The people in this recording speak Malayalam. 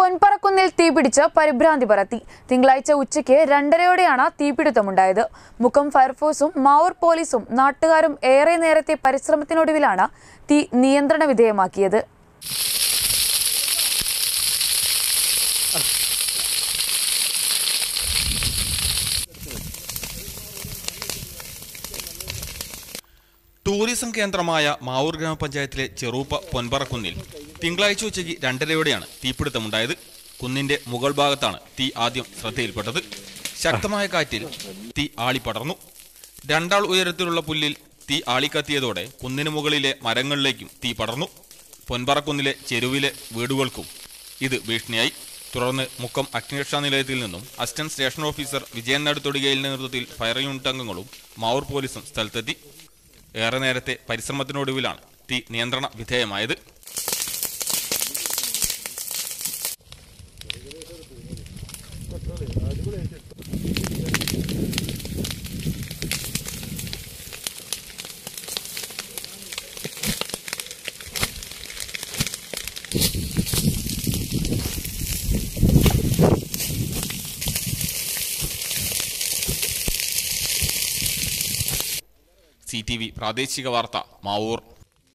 പൊൻപറക്കുന്നിൽ തീപിടിച്ച് പരിഭ്രാന്തി പരത്തി തിങ്കളാഴ്ച ഉച്ചയ്ക്ക് രണ്ടരയോടെയാണ് തീപിടുത്തമുണ്ടായത് മുക്കം ഫയർഫോഴ്സും മാവൂർ പോലീസും നാട്ടുകാരും ഏറെ നേരത്തെ പരിശ്രമത്തിനൊടുവിലാണ് തീ നിയന്ത്രണ വിധേയമാക്കിയത് ടൂറിസം കേന്ദ്രമായ മാവൂർ ഗ്രാമപഞ്ചായത്തിലെ ചെറൂപ്പ പൊൻപറക്കുന്നിൽ തിങ്കളാഴ്ച ഉച്ചയ്ക്ക് രണ്ടരയോടെയാണ് തീപിടുത്തമുണ്ടായത് കുന്നിന്റെ മുകൾ ഭാഗത്താണ് തീ ആദ്യം ശ്രദ്ധയിൽപ്പെട്ടത് ശക്തമായ കാറ്റിൽ തീ ആളിപ്പടർന്നു രണ്ടാൾ ഉയരത്തിലുള്ള പുല്ലിൽ തീ ആളിക്കത്തിയതോടെ കുന്നിന് മുകളിലെ മരങ്ങളിലേക്കും തീ പടർന്നു പൊൻപറക്കുന്നിലെ ചെരുവിലെ വീടുകൾക്കും ഇത് ഭീഷണിയായി തുടർന്ന് മുക്കം അഗ്നിരക്ഷാ നിലയത്തിൽ നിന്നും അസിസ്റ്റന്റ് സ്റ്റേഷൻ ഓഫീസർ വിജയൻ നടുത്തൊടികയിലെ നേതൃത്വത്തിൽ ഫയർ യൂണിറ്റ് അംഗങ്ങളും മാവൂർ പോലീസും സ്ഥലത്തെത്തി ഏറെ നേരത്തെ പരിശ്രമത്തിനൊടുവിലാണ് തീ നിയന്ത്രണ വിധേയമായത് സി ടി വി പ്രാദേശിക വാർത്ത മാവൂർ